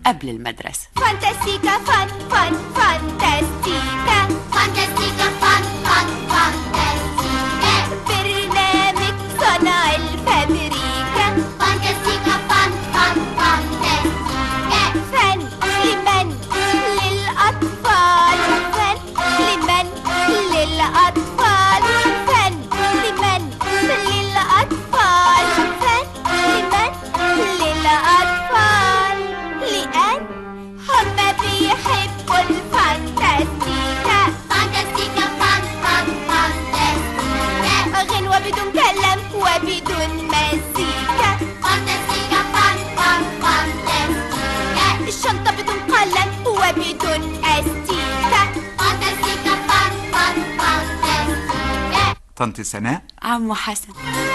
قبل المدرسة فانتاستيكا فان فان فانتاستيكا فانتاستيكا فان فان فانتاستيكا برنامج صنع الفابريكا فانتاستيكا فان فان فانتاستيكا فن لمن للأطفال فن لمن للأطفال فن لمن للأطفال فن لمن للأطفال لأن هم بيحبوا الفانتاستيكا فانتاستيكا فان فان فانتاستيكا غنوة بدون كلام وبدون مزيكا فانتاستيكا فان فان فانتاستيكا الشنطة بدون قلم وبدون أستيكة فانتاستيكا فان فان فانتاستيكا طنط سناء عمو حسن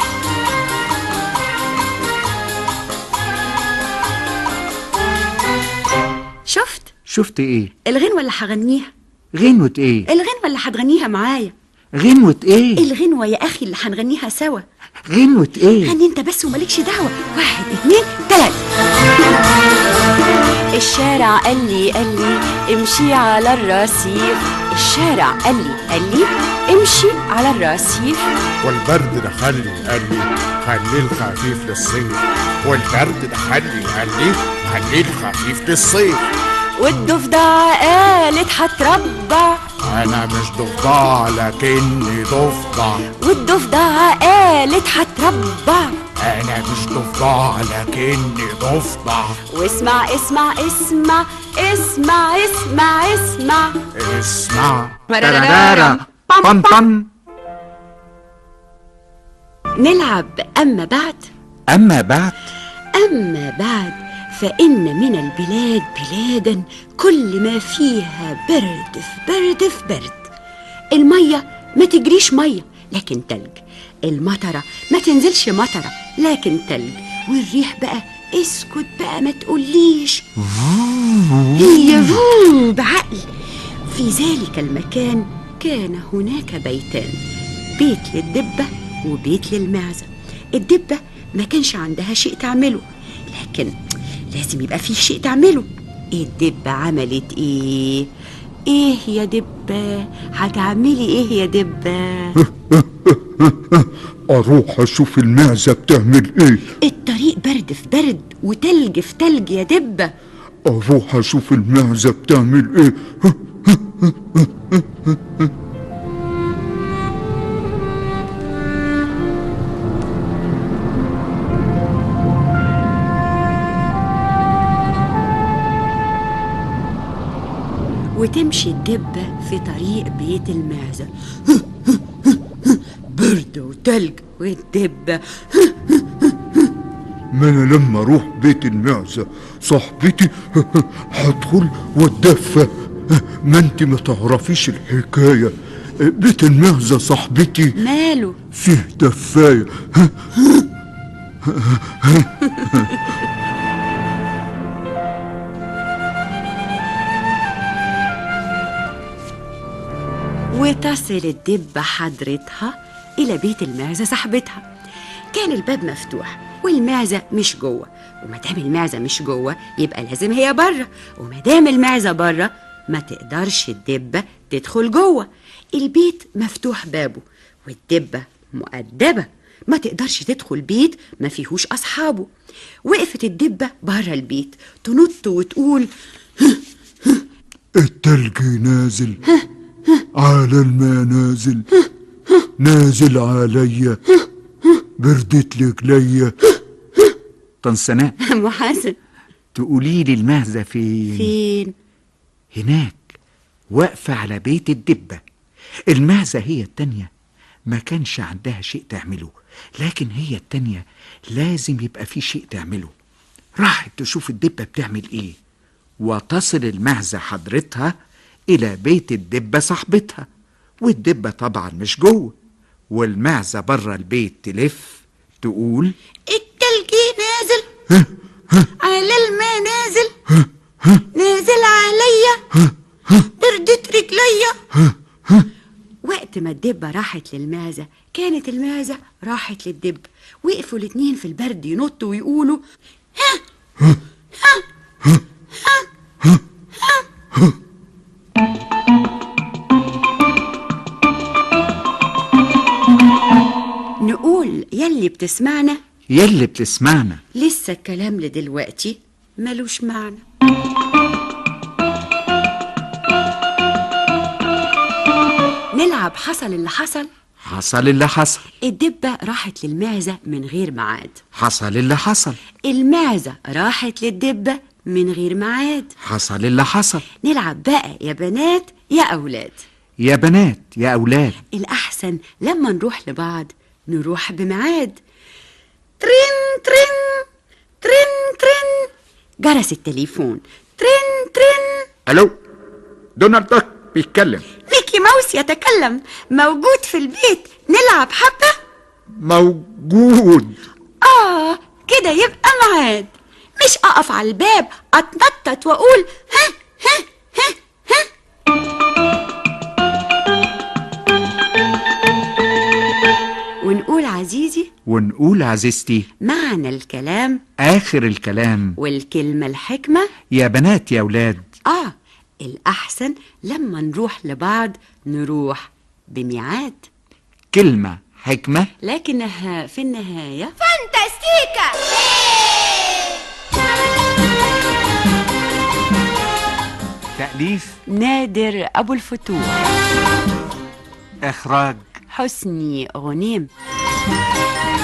شفت شفت ايه الغنوة اللي هغنيها غنوة ايه الغنوة اللي هتغنيها معايا غنوة ايه الغنوة يا أخي اللي هنغنيها سوا غنوة ايه غني انت بس ومالكش دعوة واحد اتنين تلاتة الشارع قال لي قال لي امشي على الرصيف الشارع قال لي قال لي امشي على الرصيف والبرد ده خلي قال لي خليه الخفيف للصيف والبرد ده خلي قال لي خليه الخفيف للصيف والضفدع قالت هتربع انا مش ضفدع لكني ضفدع والضفدع قالت هتربع انا مش ضفدع لكني ضفدع واسمع اسمع اسمع اسمع اسمع اسمع اسمع ترارارا بام بام نلعب أما بعد اما بعد أما بعد فإن من البلاد بلادا كل ما فيها برد في برد في برد المية ما تجريش مية لكن تلج المطرة ما تنزلش مطرة لكن تلج والريح بقى اسكت بقى ما تقوليش هي فو بعقل في ذلك المكان كان هناك بيتان بيت للدبة وبيت للمعزة الدبة ما كانش عندها شيء تعمله لكن لازم يبقى في شيء تعمله الدبة عملت ايه ايه يا دبة هتعملي ايه يا دبة اروح اشوف المعزة بتعمل ايه الطريق برد في برد وتلج في تلج يا دبة اروح اشوف المعزة بتعمل ايه وتمشي الدبة في طريق بيت المعزة برد وتلج والدبة ما انا لما اروح بيت المعزة صاحبتي هدخل واتدفى ما انت ما تعرفيش الحكاية بيت المعزة صاحبتي ماله فيه دفاية وتصل الدبة حضرتها إلى بيت المعزة صاحبتها كان الباب مفتوح والمعزة مش جوه ومادام المعزة مش جوه يبقى لازم هي بره ومادام المعزة بره ما تقدرش الدبة تدخل جوه البيت مفتوح بابه والدبة مؤدبة ما تقدرش تدخل بيت ما فيهوش أصحابه وقفت الدبة بره البيت تنط وتقول التلج نازل على المنازل نازل عليا بردت رجليا طن سناء محاسن تقولي لي المهزة فين فين هناك واقفة على بيت الدبة المعزة هي التانية ما كانش عندها شيء تعمله لكن هي التانية لازم يبقى في شيء تعمله راحت تشوف الدبة بتعمل ايه وتصل المعزة حضرتها إلى بيت الدبة صاحبتها والدبة طبعا مش جوه والمعزة بره البيت تلف تقول التلج نازل على المنازل نازل عليا بردت رجليا وقت ما الدبة راحت للمعزة كانت المعزة راحت للدب وقفوا الاتنين في البرد ينطوا ويقولوا ها ها ها يلي بتسمعنا لسه الكلام لدلوقتي ملوش معنى نلعب حصل اللي حصل حصل اللي حصل الدبة راحت للمعزة من غير ميعاد حصل اللي حصل المعزة راحت للدبة من غير ميعاد حصل اللي حصل نلعب بقى يا بنات يا أولاد يا بنات يا أولاد الأحسن لما نروح لبعض نروح بميعاد ترين ترين ترين ترين جرس التليفون ترين ترين ألو دونالد داك بيتكلم ميكي ماوس يتكلم موجود في البيت نلعب حبة موجود آه كده يبقى ميعاد مش أقف على الباب أتنطط وأقول ها ها ها ها ونقول عزيزي ونقول عزيزتي معنى الكلام آخر الكلام والكلمة الحكمة يا بنات يا أولاد آه الأحسن لما نروح لبعض نروح بميعاد كلمة حكمة لكنها في النهاية فانتاستيكا تأليف نادر أبو الفتوح إخراج حسني غنيم